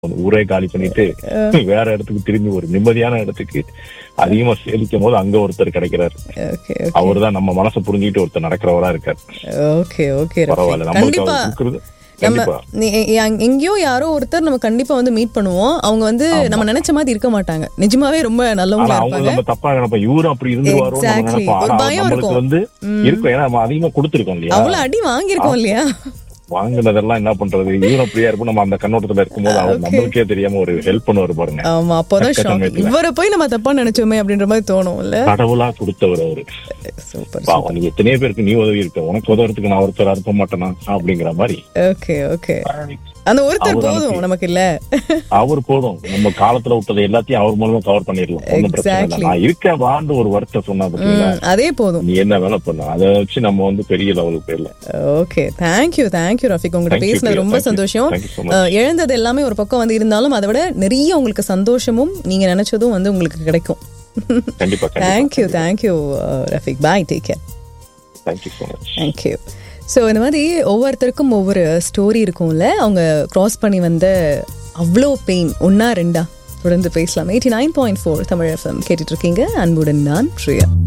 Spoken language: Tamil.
ஊரே காலி பண்ணிட்டு வேற இடத்துக்கு திரும்பி ஒரு நிம்மதியான இடத்துக்கு அதிகமா சேமிக்கும் போது அங்க ஒருத்தர் கிடைக்கிறாரு ஓகே அவர் தான் நம்ம மனசை புரிஞ்சுக்கிட்டு ஒருத்தர் நடக்கிறவரா இருக்காரு ஓகே ஓகே பரவாயில்ல ரஃபீக் நம்மளுக்கு கண்டிப்பா அவர் கொடுக்கறது நம்ம கண்டிப்பா நீ- எ- எங்கேயோ யாரோ ஒருத்தர் நம்ம கண்டிப்பா வந்து மீட் பண்ணுவோம் அவங்க வந்து நம்ம நினைச்ச மாதிரி இருக்க மாட்டாங்க நிஜமாவே ரொம்ப ஆனா நல்லவங்களா அவங்க இருப்பாங்க நம்ம தப்பா நினைப்போம் இவரும் அப்படி இருந்துருவாரோ நம்ம Exactly. நினைப்போம் ஒரு ஆனா பயம் நம்மளுக்கு இருக்கும். வந்து இருக்கும் ஏன்னா நம்ம அதிகமா கொடுத்துருக்கோம் இல்லையா அவ்வளவு அடி வாங்கியிருக்கோம் இல்லையா வாங்கினதெல்லாம் என்ன பண்றது இவரும் அப்படியா இருக்கும் நம்ம அந்த கண்ணோட்டத்துல இருக்கும்போது அவர் நம்மளுக்கே தெரியாம ஒரு ஹெல்ப் பண்ணுவாரு பாருங்க ஆமா அப்போதான் கஷ்ட ஷாக் சமயத்துல. இவரை போய் நம்ம தப்பா நினைச்சோமே அப்படின்ற மாதிரி தோணும் இல்ல கடவுளா கொடுத்தவர் அவரு சூப்பர் பாவம் நீ எத்தனையோ பேருக்கு நீ உதவி இருக்க உனக்கு உதவுறதுக்கு நான் ஒருத்தர் அனுப்ப மாட்டேனா அப்படிங்கிற மாதிரி ஓகே ஓகே அந்த ஒருத்தர் அவர் போதும் அனுப்பி- நமக்கு இல்ல அவர் போதும் நம்ம காலத்துல விட்டது எல்லாத்தையும் அவர் மூலமா கவர் பண்ணிடலாம் ஒண்ணும் பிரச்சனை இல்லை Exactly. நான் இருக்கேன் வாண்டு ஒரு வருத்தம் சொன்னா பாத்தீங்களா ம், அதே போதும் நீ என்ன வேலை பண்ண அதை வச்சு நம்ம வந்து பெரிய லெவலுக்கு போயிடலாம் ஓகே தேங்க்யூ தேங்க்யூ ரஃபிக் உங்ககிட்ட Thank you, பேசினது Priya. ரொம்ப Thank you. சந்தோஷம் Thank you so much. அஹ், இழந்தது எல்லாமே ஒரு பக்கம் வந்து இருந்தாலும் அதை விட நிறைய உங்களுக்கு சந்தோஷமும் நீங்க நினைச்சதும் வந்து உங்களுக்கு கிடைக்கும் கண்டிப்பா thank you thank you Rafiq bhai take care thank you so much thank you so இந்த மாதிரி ஒவ்வொருத்தருக்கும் ஒவ்வொரு ஸ்டோரி இருக்கும்ல அவங்க கிராஸ் பண்ணி வந்த அவ்வளோ பெயின் ஒன்னா ரெண்டா தொடர்ந்து பேசலாம் eighty nine point four Tamil FM கேட்டுட்டு இருக்கீங்க அன்புடன் நான் பிரியா